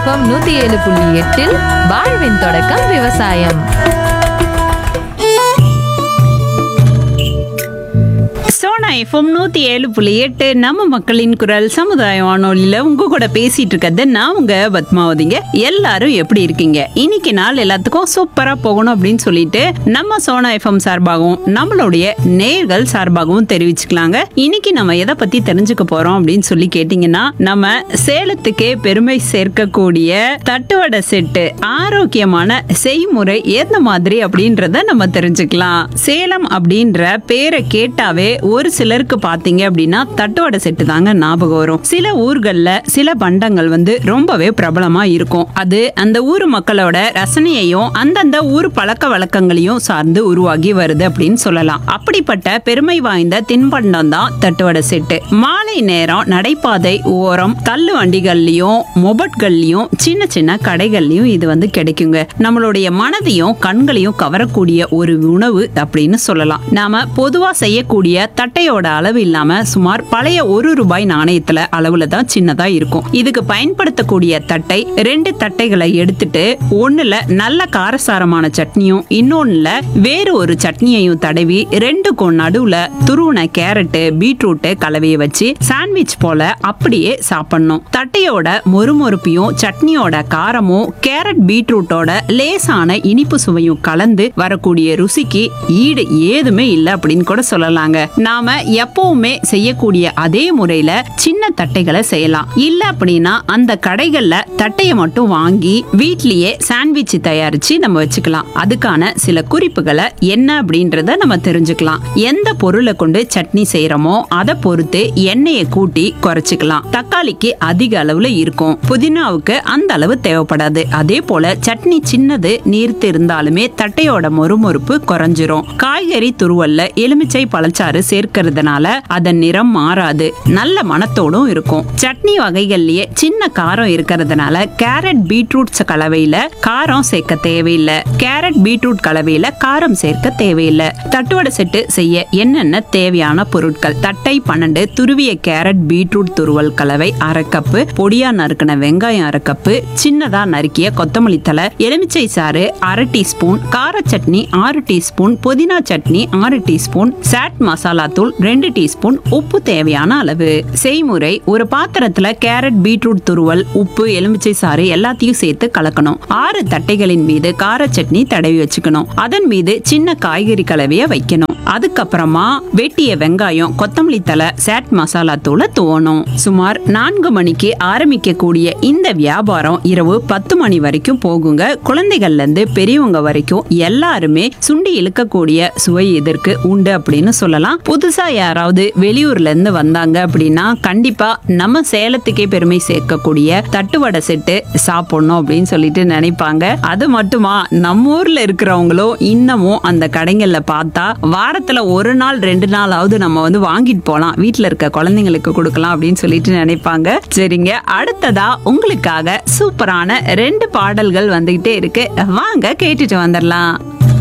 FM நூத்தி ஏழு புள்ளி எட்டில் வாழ்வின் தொடக்கம் விவசாயம் சோனா எஃப்எம் நூத்தி ஏழு புள்ளி எட்டு நம்ம மக்களின் குரல் சமுதாய வானொலியில உங்க கூட பேசிட்டு இருக்கிறது நான் உங்க பத்மாவதிங்க எல்லாரும் எப்படி இருக்கீங்க இன்னைக்கு நாள் எல்லாத்துக்கும் சூப்பரா போகணும் அப்படின்னு சொல்லிட்டு நம்ம சோனா எஃப்எம் சார்பாகவும் நம்மளுடைய நேர்கள் சார்பாகவும் தெரிவிச்சுக்கலாங்க இன்னைக்கு நம்ம எதை பத்தி தெரிஞ்சுக்க போறோம் அப்படின்னு சொல்லி கேட்டீங்கன்னா நம்ம சேலத்துக்கே பெருமை சேர்க்கக்கூடிய தட்டுவடை செட்டு ஆரோக்கியமான செய்முறை எந்த மாதிரி அப்படின்றத நம்ம தெரிஞ்சுக்கலாம் சேலம் அப்படின்ற பேரை கேட்டாவே ஒரு சிலருக்கு பாத்தீங்க அப்படின்னா தட்டுவடை செட்டு தாங்க ஞாபகம் வரும் சில ஊர்கள்ல சில பண்டங்கள் வந்து ரொம்பவே பிரபலமா இருக்கும் அது அந்த ஊர் மக்களோட ரசனையையும் அந்தந்த ஊர் பழக்க வழக்கங்களையும் சார்ந்து உருவாகி வருது அப்படின்னு சொல்லலாம் அப்படிப்பட்ட பெருமை வாய்ந்த தின்பண்டம் தான் தட்டுவடை செட்டு மாலை நேரம் நடைபாதை ஓரம் தள்ளு வண்டிகள்லயும் மொபட்கள்லயும் சின்ன சின்ன கடைகள்லயும் இது வந்து கிடைக்குங்க நம்மளுடைய மனதையும் கண்களையும் கவரக்கூடிய ஒரு உணவு அப்படின்னு சொல்லலாம் நாம பொதுவா செய்யக்கூடிய தட்டையோட அளவு இல்லாம சுமார் பழைய ஒரு ரூபாய் நாணயத்துல அளவுல தான் சின்னதா இருக்கும் இதுக்கு பயன்படுத்தக்கூடிய தட்டை ரெண்டு தட்டைகளை எடுத்துட்டு ஒண்ணுல நல்ல காரசாரமான சட்னியும் இன்னொன்னுல வேறு ஒரு சட்னியையும் தடவி ரெண்டுக்கும் நடுவுல துருவன கேரட்டு பீட்ரூட் கலவையை வச்சு சாண்ட்விச் போல அப்படியே சாப்பிடணும் தட்டையோட மொறுமொறுப்பையும் சட்னியோட காரமும் கேரட் பீட்ரூட்டோட லேசான இனிப்பு சுவையும் கலந்து வரக்கூடிய ருசிக்கு ஈடு ஏதுமே இல்லை அப்படின்னு கூட சொல்லலாங்க நாம எப்பவுமே செய்யக்கூடிய அதே முறையில சின்ன தட்டைகளை செய்யலாம் இல்ல அப்படின்னா அந்த கடைகள்ல தட்டையை மட்டும் வாங்கி வீட்லயே சாண்ட்விச் தயாரிச்சு நம்ம வச்சுக்கலாம் அதுக்கான சில குறிப்புகளை என்ன அப்படின்றத நம்ம தெரிஞ்சுக்கலாம் எந்த பொருளை கொண்டு சட்னி செய்யறோமோ அதை பொறுத்து எண்ணெயை கூட்டி குறைச்சிக்கலாம் தக்காளிக்கு அதிக அளவுல இருக்கும் புதினாவுக்கு அந்த அளவு தேவைப்படாது அதே போல சட்னி சின்னது நீர்த்து இருந்தாலுமே தட்டையோட மொறுமொறுப்பு குறைஞ்சிரும் காய்கறி துருவல்ல எலுமிச்சை பழச்சாறு சேர்க்கறதுனால அதன் நிறம் மாறாது நல்ல மணத்தோடும் இருக்கும் சட்னி வகைகள்லயே சின்ன காரம் இருக்கிறதுனால கேரட் பீட்ரூட் கலவையில காரம் சேர்க்க தேவையில்லை கேரட் பீட்ரூட் கலவையில காரம் சேர்க்க தேவையில்லை தட்டுவடை செட்டு செய்ய என்னென்ன தேவையான பொருட்கள் தட்டை பன்னெண்டு துருவிய கேரட் பீட்ரூட் துருவல் கலவை அரை கப்பு பொடியா நறுக்கின வெங்காயம் அரை கப்பு சின்னதா நறுக்கிய கொத்தமல்லி தலை எலுமிச்சை சாறு அரை டீஸ்பூன் கார சட்னி ஆறு டீஸ்பூன் புதினா சட்னி ஆறு டீஸ்பூன் சாட் மசாலா தூள் ரெண்டு டீஸ்பூன் உப்பு தேவையான அளவு செய்முறை ஒரு பாத்திரத்துல கேரட் பீட்ரூட் துருவல் உப்பு எலுமிச்சை சாறு எல்லாத்தையும் சேர்த்து கலக்கணும் ஆறு தட்டைகளின் மீது கார சட்னி தடவி வச்சுக்கணும் அதன் மீது சின்ன காய்கறி கலவைய வைக்கணும் அதுக்கப்புறமா வெட்டிய வெங்காயம் கொத்தமல்லி தலை சாட் மசாலா தூளை துவணும் சுமார் நான்கு மணிக்கு ஆரம்பிக்கக்கூடிய இந்த வியாபாரம் இரவு பத்து மணி வரைக்கும் போகுங்க குழந்தைகள்ல இருந்து பெரியவங்க வரைக்கும் எல்லாருமே சுண்டி இழுக்கக்கூடிய சுவை இதற்கு உண்டு அப்படின்னு சொல்லலாம் புதுசா யாராவது வெளியூர்ல இருந்து வந்தாங்க அப்படின்னா கண்டிப்பா நம்ம சேலத்துக்கே பெருமை சேர்க்கக்கூடிய தட்டுவடை செட்டு சாப்பிடணும் அப்படின்னு சொல்லிட்டு நினைப்பாங்க அது மட்டுமா நம்ம ஊர்ல இருக்கிறவங்களும் இன்னமும் அந்த கடைகள்ல பார்த்தா வாரத்துல ஒரு நாள் ரெண்டு நாளாவது நம்ம வந்து வாங்கிட்டு போலாம் வீட்ல இருக்க குழந்தைங்களுக்கு கொடுக்கலாம் அப்படின்னு சொல்லிட்டு நினைப்பாங்க சரிங்க அடுத்ததா உங்களுக்காக சூப்பரான ரெண்டு பாடல்கள் வந்துகிட்டே இருக்கு வாங்க கேட்டுட்டு வந்துடலாம்